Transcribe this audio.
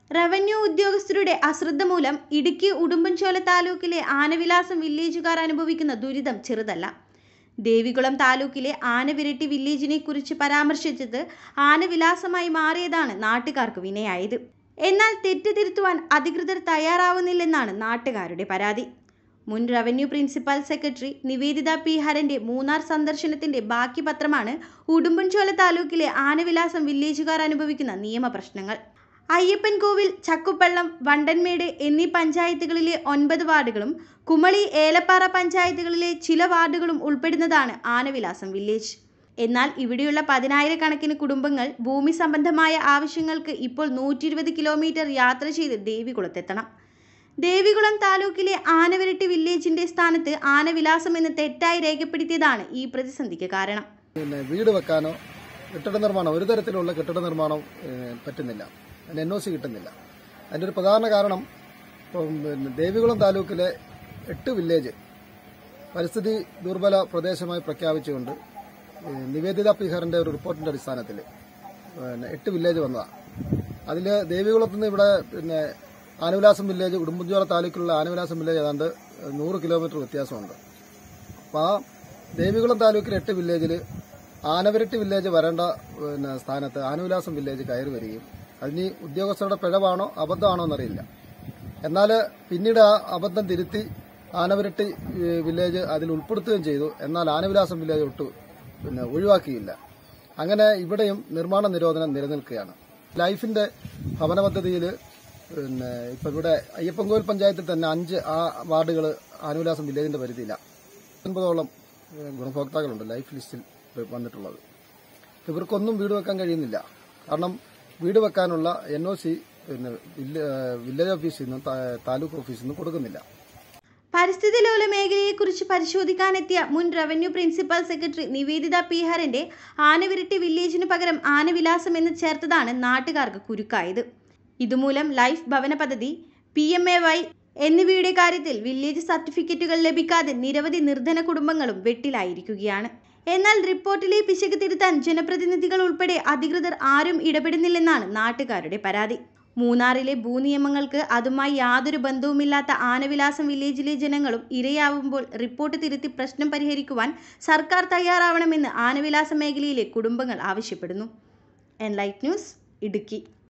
revenue ഉദ്യോഗസ്ഥരുടെ അശ്രദ്ധ മൂലം ഇടുക്കി ഉടുമ്പൻചോല താലൂക്കിലെ ആനവിലാസം വില്ലേജുകാർ അനുഭവിക്കുന്ന ദുരിതം ചെറുതല്ല ദേവികുളം താലൂക്കിലെ ആനവിരട്ടി വില്ലേജിനെ കുറിച്ച് പരാമർശിച്ചത് ആനവിലാസമായി മാറിയതാണ് നാട്ടുകാർക്ക് വിനയായത് എന്നാൽ തെറ്റ് തിരുത്തുവാൻ അധികൃതർ തയ്യാറാവുന്നില്ലെന്നാണ് നാട്ടുകാരുടെ പരാതി മുൻ revenue principal secretary Nivedita P ഹരന്റെ മൂന്നാർ സന്ദർശനത്തിന്റെ ബാക്കി പത്രമാണ് ഉടുമ്പൻചോല താലൂക്കിലെ ആനവിലാസം വില്ലേജുകാർ അനുഭവിക്കുന്ന നിയമപ്രശ്നങ്ങൾ അയ്യപ്പൻകോവിൽ ചക്കുപ്പള്ളം വണ്ടൻമേട് എന്നീ പഞ്ചായത്തുകളിലെ ഒൻപത് വാർഡുകളും കുമളി ഏലപ്പാറ പഞ്ചായത്തുകളിലെ ചില വാർഡുകളും ഉൾപ്പെടുന്നതാണ് ആനവിലാസം വില്ലേജ് എന്നാൽ ഇവിടെയുള്ള പതിനായിരക്കണക്കിന് കുടുംബങ്ങൾ ഭൂമി സംബന്ധമായ ആവശ്യങ്ങൾക്ക് ഇപ്പോൾ നൂറ്റി ഇരുപത് കിലോമീറ്റർ യാത്ര ചെയ്ത് ദേവികുളത്തെത്തണം ദേവികുളം താലൂക്കിലെ ആനവിരട്ടി വില്ലേജിന്റെ സ്ഥാനത്ത് ആനവിലാസം എന്ന് തെറ്റായി രേഖപ്പെടുത്തിയതാണ് ഈ പ്രതിസന്ധിക്ക് കാരണം പിന്നെ വീട് വെക്കാനോ കെട്ടിട നിർമ്മാണം ഒരു തരത്തിലുള്ള കെട്ടിട നിർമ്മാണം ഏഹ്, പറ്റുന്നില്ല അതിന് എൻ ഒ സി കിട്ടുന്നില്ല അതിൻ്റെ ഒരു പ്രധാന കാരണം ഇപ്പം പിന്നെ ദേവികുളം താലൂക്കിലെ എട്ട് വില്ലേജ് പരിസ്ഥിതി ദുർബല പ്രദേശമായി പ്രഖ്യാപിച്ചുകൊണ്ട് ഏഹ്, നിവേദിത പിഹറിന്റെ ഒരു റിപ്പോർട്ടിന്റെ അടിസ്ഥാനത്തിൽ പിന്നെ എട്ട് വില്ലേജ് വന്നതാണ് അതിൽ ദേവികുളത്ത് നിന്ന് ഇവിടെ പിന്നെ ആനവിലാസം വില്ലേജ് ഉടുമ്പൻചോല താലൂക്കിലുള്ള ആനവിലാസം വില്ലേജ് ഏതാണ്ട് നൂറ് കിലോമീറ്റർ വ്യത്യാസമുണ്ട് അപ്പോൾ ആ ദേവികുളം താലൂക്കിലെ എട്ട് വില്ലേജിൽ ആനവരട്ടി വില്ലേജ് വരേണ്ട പിന്നെ സ്ഥാനത്ത് ആനവിലാസം വില്ലേജ് കയറി വരികയും അതിന് ഈ ഉദ്യോഗസ്ഥരുടെ പിഴവാണോ അബദ്ധമാണോ എന്നറിയില്ല എന്നാൽ പിന്നീട് ആ അബദ്ധം തിരുത്തി ആനവരട്ടി ഏഹ്, വില്ലേജ് അതിൽ ഉൾപ്പെടുത്തുകയും ചെയ്തു എന്നാൽ ആനവിലാസം വില്ലേജ് ഒട്ട് പിന്നെ ഒഴിവാക്കിയില്ല അങ്ങനെ ഇവിടെയും നിർമ്മാണ നിരോധനം നിലനിൽക്കുകയാണ് ലൈഫിന്റെ ഭവന പദ്ധതിയിൽ പിന്നെ ഇപ്പൊ ഇവിടെ അയ്യപ്പൻകോവിൽ പഞ്ചായത്തിൽ തന്നെ അഞ്ച് ആ വാർഡുകൾ ആനവിലാസം വില്ലേജിന്റെ പരിധിയില്ല അൻപതോളം ഏഹ്, ഗുണഭോക്താക്കളുണ്ട് ലൈഫ് ലിസ്റ്റിൽ വന്നിട്ടുള്ളത് ഇവർക്കൊന്നും വീട് വെക്കാൻ കഴിയുന്നില്ല കാരണം വീട് വെക്കാനുള്ള എൻ ഒ സി പിന്നെ വില്ല- ഏഹ്, വില്ലേജ് ഓഫീസിൽ നിന്നും താ- താലൂക്ക് ഓഫീസിൽ നിന്നും കൊടുക്കുന്നില്ല പരിസ്ഥിതി ലോല മേഖലയെക്കുറിച്ച് പരിശോധിക്കാനെത്തിയ മുൻ revenue principal secretary Nivedita P ഹരന്റെ ആനവിരട്ടി വില്ലേജിന് പകരം ആനവിലാസം എന്ന് ചേർത്തതാണ് നാട്ടുകാർക്ക് കുരുക്കായത് ഇതുമൂലം ലൈഫ് ഭവന പദ്ധതി പി എം എ വൈ എന്നിവയുടെ കാര്യത്തിൽ വില്ലേജ് സർട്ടിഫിക്കറ്റുകൾ ലഭിക്കാതെ നിരവധി നിർധന കുടുംബങ്ങളും വെട്ടിലായിരിക്കുകയാണ് എന്നാൽ റിപ്പോർട്ടിലെ പിശക് തിരുത്താൻ ജനപ്രതിനിധികൾ ഉൾപ്പെടെ അധികൃതർ ആരും ഇടപെടുന്നില്ലെന്നാണ് നാട്ടുകാരുടെ പരാതി മൂന്നാറിലെ ഭൂനിയമങ്ങൾക്ക് അതുമായി യാതൊരു ബന്ധവുമില്ലാത്ത ആനവിലാസം വില്ലേജിലെ ജനങ്ങളും ഇരയാവുമ്പോൾ റിപ്പോർട്ട് തിരുത്തി പ്രശ്നം പരിഹരിക്കുവാൻ സർക്കാർ തയ്യാറാവണമെന്ന് ആനവിലാസ മേഖലയിലെ കുടുംബങ്ങൾ ആവശ്യപ്പെടുന്നു എൻലൈറ്റ് ന്യൂസ് ഇടുക്കി